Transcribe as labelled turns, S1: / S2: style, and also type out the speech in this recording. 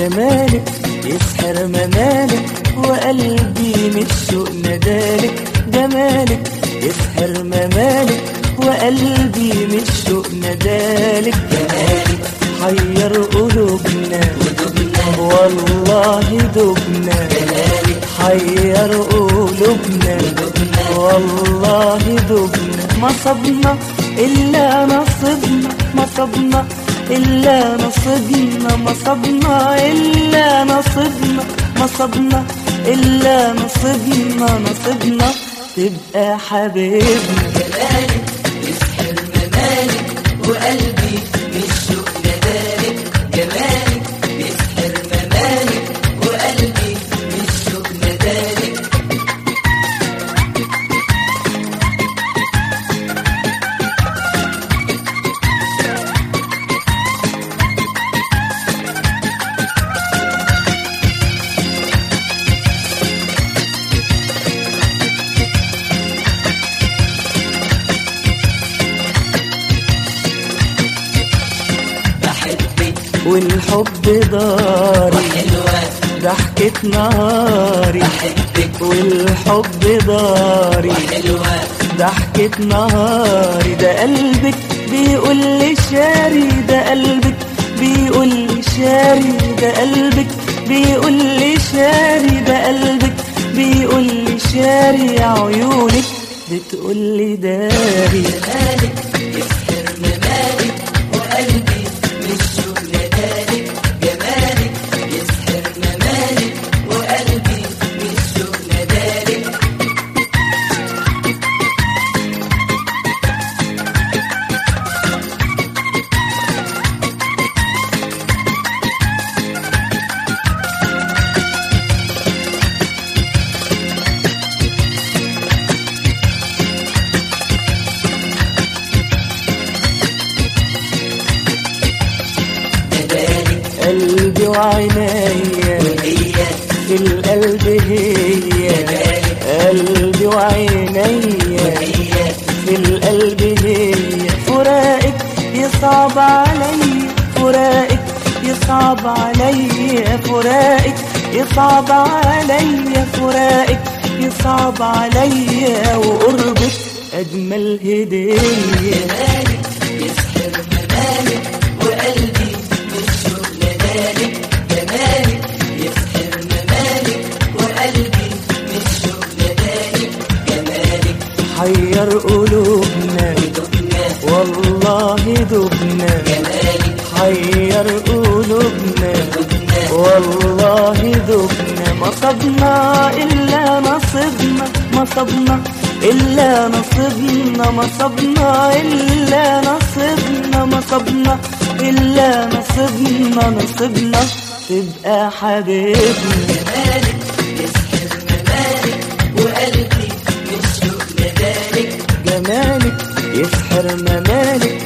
S1: جمالك يسحر ممالك وقلبي من الشوق ندالك جمالك يسحر ممالك وقلبي من الشوق ندالك جمالك حير قلوبنا والله دبنا حير قلوبنا والله دبنا ما صبنا إلا نصبنا ما صبنا إلا نصبنا ما صبنا إلا نصبنا ما صبنا إلا نصبنا نصبنا تبقى حبيبنا
S2: جمالك يسحر ممالك وقلبي بالشوق ندالك جمالك يسحر ممالك وقلبي بالشوق ندالك بحبك
S1: والحب داري
S2: وحلوة
S1: ضحكة نهاري
S2: بحبك
S1: والحب داري
S2: وحلوة
S1: ضحكة نهاري ده قلبك بيقول لي شاري ده قلبك بيقول لي شاري ده قلبك بيقول لي شاري ده قلبك بيقول لي شاري عيونك بتقول لي داري
S2: جمالك يسحر ممالك وقلبي بالشوق ندالك جمالك يسحر ممالك وقلبي بالشوق ندالك ندالك
S1: قلبي وعينيا
S2: هي
S1: في القلب هي قلبي وعينيا
S2: هي
S1: في القلب هي فراقك يصعب علي فراقك يصعب علي فراقك يصعب علي فراقك يصعب علي وقربك أجمل هدية
S2: جمالك يسحر ممالك وقلبي بالشوق ندالك جمالك يسحر ممالك وقلبي بالشوق ندالك جمالك
S1: حير قلوبنا
S2: دبنا
S1: والله دبنا
S2: جمالك
S1: حير قلوبنا
S2: دبنا
S1: والله دبنا ما صبنا إلا نصبنا ما صبنا إلا نصبنا ما صبنا إلا نصبنا ما صبنا إلا نصبنا نصبنا تبقى حبيبنا
S2: جمالك يسحر ممالك وقلبي بالشوق ندالك
S1: جمالك يسحر ممالك